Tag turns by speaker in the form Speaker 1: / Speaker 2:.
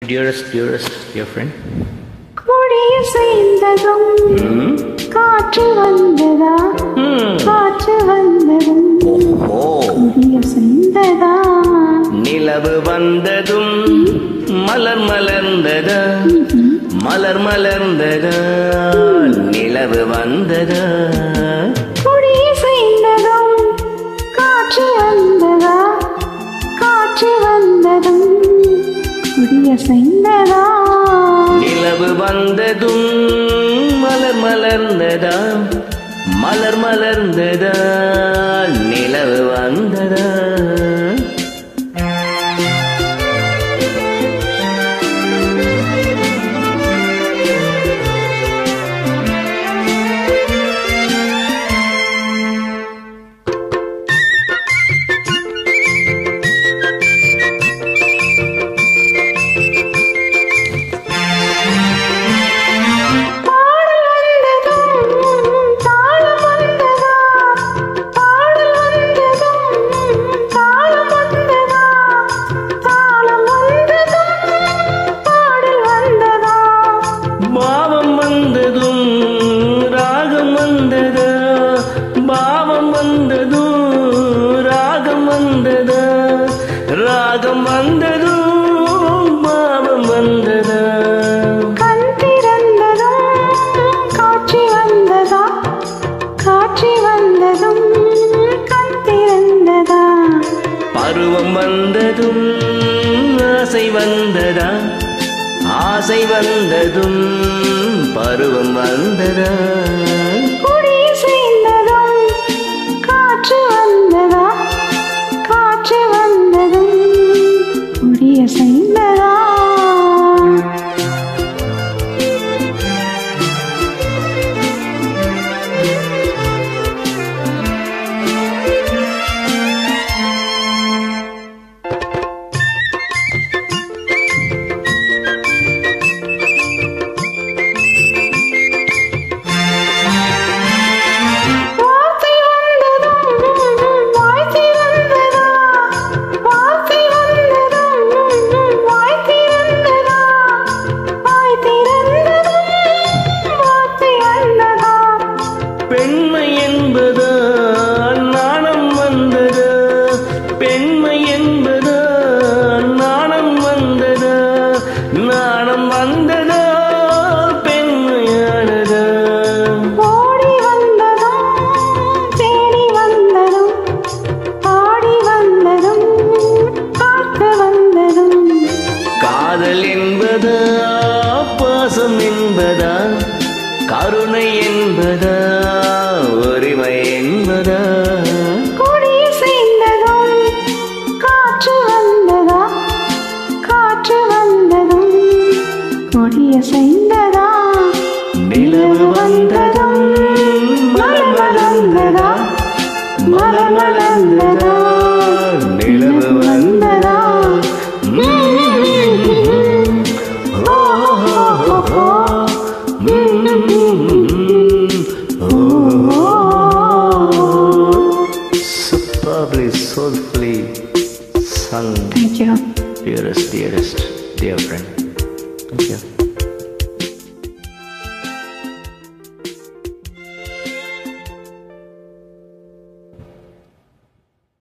Speaker 1: dearest, dearest, dear friend.
Speaker 2: கொடிய செய்ததும்
Speaker 1: Hmm?
Speaker 2: காற்று வந்ததா
Speaker 1: Hmm.
Speaker 2: காற்று வந்ததும்
Speaker 1: Oh.
Speaker 2: கொடிய செய்ததா
Speaker 1: நிலவு வந்ததும் மலர் மலர்ந்ததா மலர் மலர்ந்ததா நிலவு வந்ததா
Speaker 2: கொடிய செய்ததும் காற்று வந்ததா காற்று வந்ததும் கொடிய செய்ததா
Speaker 1: நிலவு வந்ததும் மலர் மலர்ந்ததா மலர் மலர்ந்ததா நிலவு வந்ததா
Speaker 2: பாடல் வந்ததும் தாளம் வந்ததா பாடல் வந்ததும் தாளம் வந்ததா தாளம் வந்ததும் பாடல் வந்ததா
Speaker 1: பாவம் வந்ததும் ராகம் வந்ததா பாவம் வந்ததும் ராகம் வந்ததா ராகம் வந்ததும் பாவம் வந்ததா
Speaker 2: கண் திறந்ததும் காட்சி வந்ததா காட்சி வந்ததும் கண் திறந்ததா
Speaker 1: பருவம் வந்ததும் ஆசை வந்ததா ஆசை வந்ததும் பருவம் வந்ததா
Speaker 2: குடி சேர்ந்ததும் காற்று வந்ததா காற்று வந்ததும் குடிய சேர்ந்ததா வார்த்தை வந்ததும் வாய் திறந்ததா வார்த்தை வந்ததும் வாய் திறந்ததா வாய் திறந்ததும் வார்த்தை வந்ததா
Speaker 1: பெண்மை என்பதா நாணம் வந்ததா பெண்மை என்பதா நாணம் வந்ததா நாணம் வந்ததா பெண்மையானதா
Speaker 2: ஓடி வந்ததும் தேடி வந்ததும் ஆடி வந்ததும் பார்க்க வந்ததும்
Speaker 1: காதல் என்பதா பாசம் என்பதா கருணை என்பதா உரிமை என்பதா
Speaker 2: கொடி சேர்ந்ததும் காற்று வந்ததா காற்று வந்ததும் கொடிய சேர்ந்ததா
Speaker 1: நிலவு வந்ததும் மலர் மலர்ந்ததா மலர் மலர்ந்ததா நிலவு வந்ததா Superbly, soulfully sung,
Speaker 2: Thank you.
Speaker 1: dearest, dearest, dear friend. Thank you.